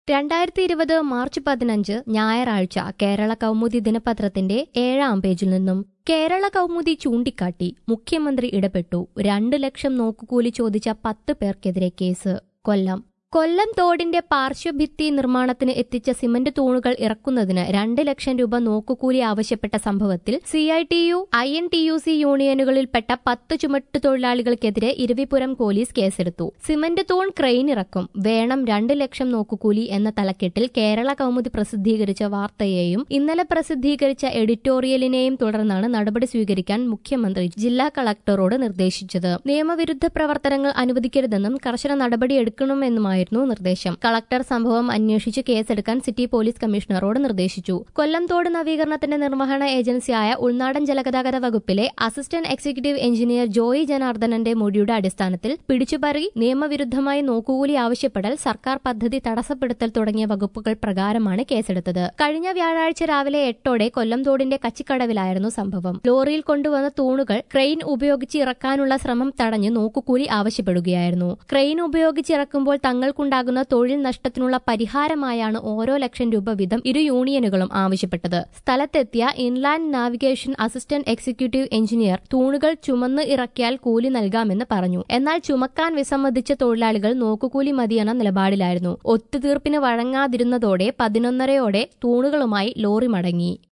രണ്ടായിരത്തി ഇരുപത് മാർച്ച് പതിനഞ്ച് ഞായറാഴ്ച കേരള കൗമുദി ദിനപത്രത്തിന്റെ ഏഴാം പേജിൽ നിന്നും കേരള കൗമുദി ചൂണ്ടിക്കാട്ടി മുഖ്യമന്ത്രി ഇടപെട്ടു രണ്ട് ലക്ഷം നോക്കുകൂലി ചോദിച്ച പത്ത് പേർക്കെതിരെ കേസ് കൊല്ലം കൊല്ലം തോടിന്റെ പാർശ്വഭിത്തി നിർമ്മാണത്തിന് എത്തിച്ച സിമന്റ് തൂണുകൾ ഇറക്കുന്നതിന് രണ്ട് ലക്ഷം രൂപ നോക്കുകൂലി ആവശ്യപ്പെട്ട സംഭവത്തിൽ C I T U I N T U C യൂണിയനുകളിൽപ്പെട്ട പത്ത് ചുമട്ട് തൊഴിലാളികൾക്കെതിരെ ഇരവിപുരം പോലീസ് കേസെടുത്തു സിമന്റ് തൂൺ ക്രെയിൻ ഇറക്കും വേണം രണ്ട് ലക്ഷം നോക്കുകൂലി എന്ന തലക്കെട്ടിൽ കേരള കൗമുദി പ്രസിദ്ധീകരിച്ച വാർത്തയെയും ഇന്നലെ പ്രസിദ്ധീകരിച്ച എഡിറ്റോറിയലിനെയും തുടർന്നാണ് നടപടി സ്വീകരിക്കാൻ മുഖ്യമന്ത്രി ജില്ലാ കളക്ടറോട് നിർദ്ദേശിച്ചത് നിയമവിരുദ്ധ പ്രവർത്തനങ്ങൾ അനുവദിക്കരുതെന്നും കർശന നടപടിയെടുക്കണമെന്നുമായിരുന്നു നിർദ്ദേശം കളക്ടർ സംഭവം അന്വേഷിച്ച് കേസെടുക്കാൻ സിറ്റി പോലീസ് കമ്മീഷണറോട് നിർദ്ദേശിച്ചു കൊല്ലം തോട് നവീകരണത്തിന്റെ നിർവഹണ ഏജൻസിയായ ഉൾനാടൻ ജലഗതാഗത വകുപ്പിലെ അസിസ്റ്റന്റ് എക്സിക്യൂട്ടീവ് എഞ്ചിനീയർ ജോയി ജനാർദ്ദനന്റെ മൊഴിയുടെ അടിസ്ഥാനത്തിൽ പിടിച്ചുപറി നിയമവിരുദ്ധമായി നോക്കുകൂലി ആവശ്യപ്പെടൽ സർക്കാർ പദ്ധതി തടസ്സപ്പെടുത്തൽ തുടങ്ങിയ വകുപ്പുകൾ പ്രകാരമാണ് കേസെടുത്തത് കഴിഞ്ഞ വ്യാഴാഴ്ച രാവിലെ എട്ടോടെ കൊല്ലം തോടിന്റെ കച്ചിക്കടവിലായിരുന്നു സംഭവം ലോറിയിൽ കൊണ്ടുവന്ന തൂണുകൾ ക്രെയിൻ ഉപയോഗിച്ച് ഇറക്കാനുള്ള ശ്രമം തടഞ്ഞ് നോക്കുകൂലി ആവശ്യപ്പെടുകയായിരുന്നു ക്രെയിൻ ഉപയോഗിച്ച് ഇറക്കുമ്പോൾ തങ്ങൾക്കുണ്ടാകുന്ന തൊഴിൽ നഷ്ടത്തിനുള്ള പരിഹാരമായാണ് ഓരോ ലക്ഷം രൂപ വീതം ഇരു യൂണിയനുകളും ആവശ്യപ്പെട്ടത് സ്ഥലത്തെത്തിയ inland navigation assistant executive engineer തൂണുകൾ ചുമന്ന് ഇറക്കിയാൽ കൂലി നൽകാമെന്ന് പറഞ്ഞു എന്നാൽ ചുമക്കാൻ വിസമ്മതിച്ച തൊഴിലാളികൾ നോക്കുകൂലി മതിയെന്ന നിലപാടിലായിരുന്നു ഒത്തുതീർപ്പിന് വഴങ്ങാതിരുന്നതോടെ പതിനൊന്നരയോടെ തൂണുകളുമായി ലോറി മടങ്ങി